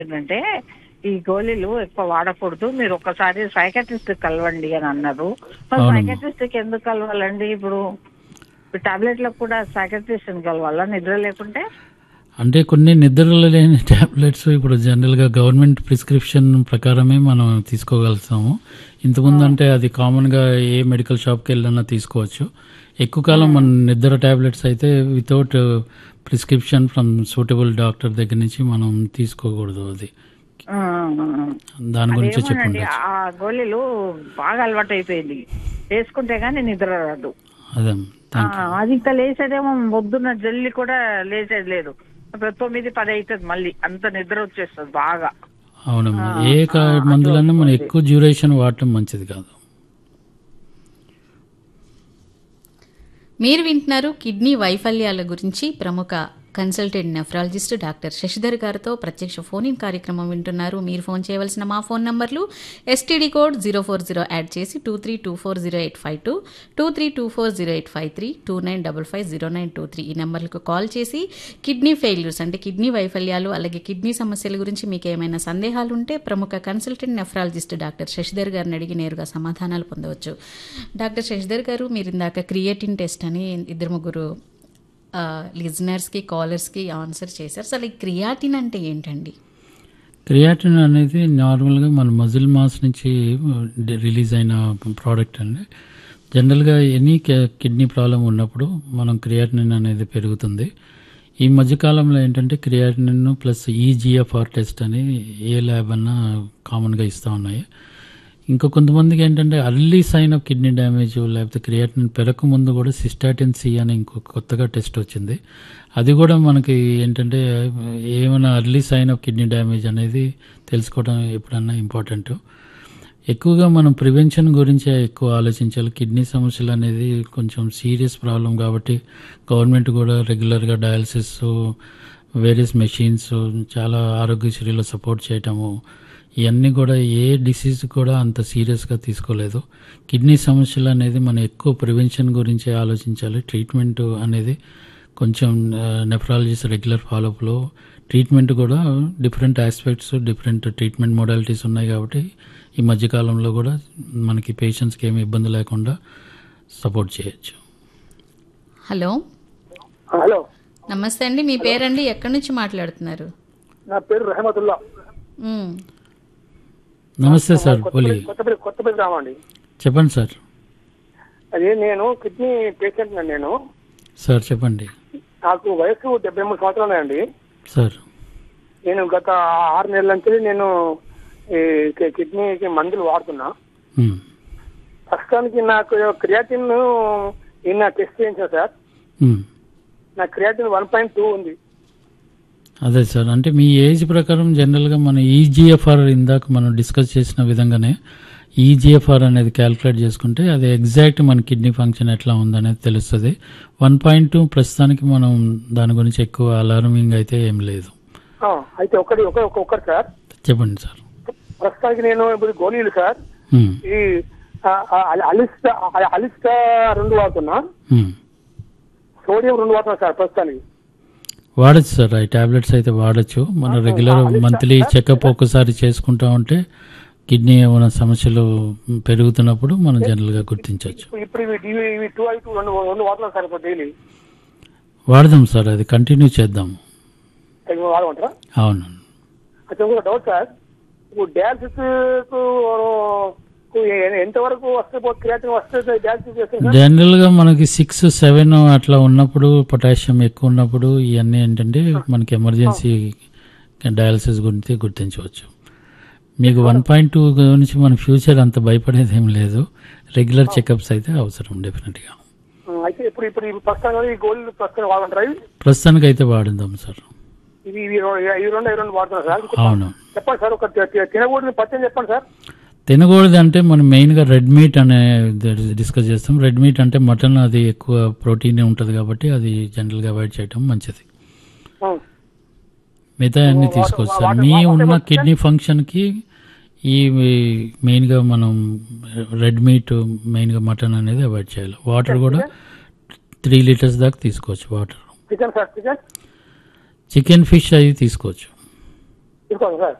ఏంటంటే ఈ గోళీలు ఎక్కువ వాడకూడదు మీరు ఒక్కసారి సైకట్రిస్ట్ కలవండి అని అన్నారు మరి అవునమ్మా. సైకట్రిస్ట్ ఎందుకు కలవాలండి ఇప్పుడు టాబ్లెట్లకు కూడా సైకట్రిస్ట్ కలవాలా నిద్ర లేకుంటే అంటే కొన్ని నిద్రలు లేని ట్యాబ్లెట్స్ ఇప్పుడు జనరల్గా గవర్నమెంట్ ప్రిస్క్రిప్షన్ ప్రకారమే మనం తీసుకోగలుగుతాము ఇంతకుముందు అంటే అది కామన్గా ఏ మెడికల్ షాప్కి వెళ్ళినా తీసుకోవచ్చు ఎక్కువ కాలం మన నిద్ర ట్యాబ్లెట్స్ అయితే without prescription from suitable doctor దగ్గర నుంచి మనం తీసుకోకూడదు అది ఆ, ఆ, ఆ. దాని గురించి అదేమోనండి చెప్పండి ఆ గోళీలు బాగా అలవాటు అయిపోయింది వేసుకుంటే గానీ నిద్ర రాదు అదే ఆ, అది ఇంకా లేచేదేమో పొద్దున్న జల్లి కూడా లేచేది లేదు ఇప్పుడు తొమ్మిది పది అవుతుంది మళ్ళీ అంత నిద్ర వచ్చేస్తుంది బాగా అవునమ్మా ఏ కా- మందులన్నా మనం ఎక్కువ డ్యూరేషన్ వాడటం మంచిది కాదు మీరు వింటున్నారు కిడ్నీ వైఫల్యాల గురించి ప్రముఖ కన్సల్టెంట్ నెఫ్రాలజిస్ట్ డాక్టర్ శశిధర్ గారితో ప్రత్యక్ష ఫోన్ ఇన్ కార్యక్రమం వింటున్నారు మీరు ఫోన్ చేయవలసిన మా ఫోన్ నంబర్లు STD code zero four zero add చేసి two three two four zero eight five two two three two four zero eight five three two nine double five zero nine two three ఈ నెంబర్లకు call చేసి kidney failures అంటే kidney వైఫల్యాలు అలాగే kidney సమస్యల గురించి మీకు ఏమైనా సందేహాలు ఉంటే ప్రముఖ కన్సల్టెంట్ నెఫ్రాలజిస్ట్ డాక్టర్ శశిధర్ గారిని అడిగి నేరుగా సమాధానాలు పొందవచ్చు డాక్టర్ శశిధర్ గారు మీరు ఇందాక క్రియేటిన్ టెస్ట్ అని ఇద్దరు ముగ్గురు లిజనర్స్కి కాలర్స్కి ఆన్సర్ చేశారు అసలు ఈ క్రియాటిన్ అంటే ఏంటండి క్రియాటిన్ అనేది నార్మల్గా మన మజిల్ మాస్ నుంచి రిలీజ్ అయిన ప్రోడక్ట్ అండి జనరల్గా ఎనీ కిడ్నీ ప్రాబ్లం ఉన్నప్పుడు మనం క్రియాటినిన్ అనేది పెరుగుతుంది ఈ మధ్యకాలంలో ఏంటంటే క్రియాటినిన్ ప్లస్ ఈజీఎఫ్ఆర్ టెస్ట్ అని ఏ ల్యాబ్ అన్నా కామన్గా ఇస్తూ ఉన్నాయి ఇంకా కొంతమందికి ఏంటంటే early sign of kidney damage లేకపోతే క్రియాటిన్ పెరక ముందు కూడా సిస్టాటిన్ సి అని ఇంకో కొత్తగా టెస్ట్ వచ్చింది అది కూడా మనకి ఏంటంటే ఏమైనా early sign of kidney damage అనేది తెలుసుకోవడం ఎప్పుడన్నా ఇంపార్టెంట్ ఎక్కువగా మనం ప్రివెన్షన్ గురించే ఎక్కువ ఆలోచించాలి కిడ్నీ సమస్యలు అనేది కొంచెం సీరియస్ ప్రాబ్లం కాబట్టి గవర్నమెంట్ కూడా రెగ్యులర్గా డయాలసిస్ వేరియస్ మెషిన్స్ చాలా ఆరోగ్యశ్రీలో సపోర్ట్ చేయటము ఇవన్నీ కూడా ఏ డిసీజ్ కూడా అంత సీరియస్గా తీసుకోలేదు కిడ్నీ సమస్యలు అనేది మనం ఎక్కువ ప్రివెన్షన్ గురించే ఆలోచించాలి ట్రీట్మెంట్ అనేది కొంచెం నెఫ్రాలజిస్ట్ రెగ్యులర్ ఫాలోఅప్లో ట్రీట్మెంట్ కూడా different aspects different treatment modalities ఉన్నాయి కాబట్టి ఈ మధ్యకాలంలో కూడా మనకి పేషెంట్స్కి ఏమి ఇబ్బంది లేకుండా సపోర్ట్ చేయొచ్చు హలో హలో నమస్తే అండి మీ పేరండి ఎక్కడి నుంచి మాట్లాడుతున్నారు నా పేరు రహమతుల్లా మ్, నమస్తే సార్ పోలీ కొత్తపల్లి కొత్తపల్లి కొత్తపల్లి రామండి చెప్పండి సార్ అదే నేను కిడ్నీ పేషెంట్ నేను సార్ చెప్పండి నాకు వయసు డెబ్బై మూడు సంవత్సరాలు ఉన్నాయండి సార్ నేను గత ఆరు నెలల నుంచి నేను ఈ కి- కిడ్నీకి మందులు వాడుతున్నా ఉమ్, ప్రస్తుతానికి నాకు క్రియాటిన్ నిన్న టెస్ట్ చేయించాను సార్ ఉమ్. నా క్రియాటిన్ వన్ పాయింట్ టూ ఉంది అదే సార్ అంటే మీ ఏజ్ ప్రకారం జనరల్గా మన ఈజీఎఫ్ఆర్ ఇందాక మనం డిస్కస్ చేసిన విధంగానే ఈజీఎఫ్ఆర్ అనేది క్యాలిక్యులేట్ చేసుకుంటే అది ఎగ్జాక్ట్ మన కిడ్నీ ఫంక్షన్ ఎట్లా ఉందనేది తెలుస్తుంది వన్ పాయింట్ టూ ప్రస్తుతానికి మనం దాని గురించి ఎక్కువ అలారమింగ్ అయితే ఏం లేదు ఆ, అయితే ఒకటి ఒక ఒక- ఒకటి సార్ చెప్పండి సార్ ప్రస్తుతానికి నేను ఇప్పుడు గోళీలు సార్ ఉమ్, ఈ ఆ, ఆ, అలిస్టా ఆ, అలిస్టా రెండు వాడుతున్నా ఉమ్. సోడియం రెండు వాడుతున్నా సార్ ప్రస్తుతానికి వాడచ్చు సార్ ఈ టాబ్లెట్స్ అయితే వాడచ్చు మన రెగ్యులర్ మంత్లీ చెకప్ ఒకసారి చేసుకుంటా ఉంటే కిడ్నీ ఏమైనా సమస్యలు పెరుగుతున్నప్పుడు మనం జనరల్గా గుర్తించవచ్చు ఇప్పుడు ఇప్పుడు ఇవి ఇవి ఇవి టూ ఐ టూ రెండు రెండు వాడుతున్నాం సార్ ఇప్పుడు డైలీ వాడదాం సార్ అది కంటిన్యూ చేద్దాం అవి వాడమంటారా అవును అయితే ఇంకొక డౌట్ సార్ ఇప్పుడు డయాలసిస్ ఎంతవరకు వస్తే క్రియాటిన్ వస్తే డయాలసిస్ చేస్తే సార్ జనరల్ గా మనకి సిక్స్ సెవెన్ అట్లా ఉన్నప్పుడు పొటాషియం ఎక్కువ ఉన్నప్పుడు ఇవన్నీ ఏంటంటే మనకి ఎమర్జెన్సీ డయాలసిస్ గురించి గుర్తించవచ్చు మీకు వన్ పాయింట్ టూ గురించి మన ఫ్యూచర్ అంత భయపడేది ఏం లేదు రెగ్యులర్ చెకప్స్ అయితే అవసరం డెఫినెట్గా ఆ, అయితే ఇప్పుడు ఇప్పుడు ఇవి ప్రస్తుతం ఈ గోల్డ్ ప్రస్తుతం వాడుకుంటారా ఇవి ప్రస్తుతానికి అయితే వాడుదాం సార్ ఇవి ఇవి రో- ఇవి రెండు ఇవి రెండు వాడుతున్నారు సార్ అవును చెప్పండి సార్ ఒక తి- తి- తినకూడని పచ్చని చెప్పండి సార్ తినకూడదు అంటే మనం మెయిన్గా రెడ్ మీట్ అనే డిస్కస్ చేస్తాం రెడ్ మీట్ అంటే మటన్ అది ఎక్కువ ప్రోటీన్ ఉంటుంది కాబట్టి అది జనరల్గా అవాయిడ్ చేయడం మంచిది ఆ, మిగతా అన్ని తీసుకోవచ్చు సార్ మీ ఉన్న కిడ్నీ ఫంక్షన్కి ఈ మెయిన్గా మనం రెడ్ మీట్ మెయిన్గా మటన్ అనేది అవాయిడ్ చేయాలి వాటర్ కూడా త్రీ లీటర్స్ దాకా తీసుకోవచ్చు water chicken sir chicken chicken fish అవి తీసుకోవచ్చు తీసుకోండి సార్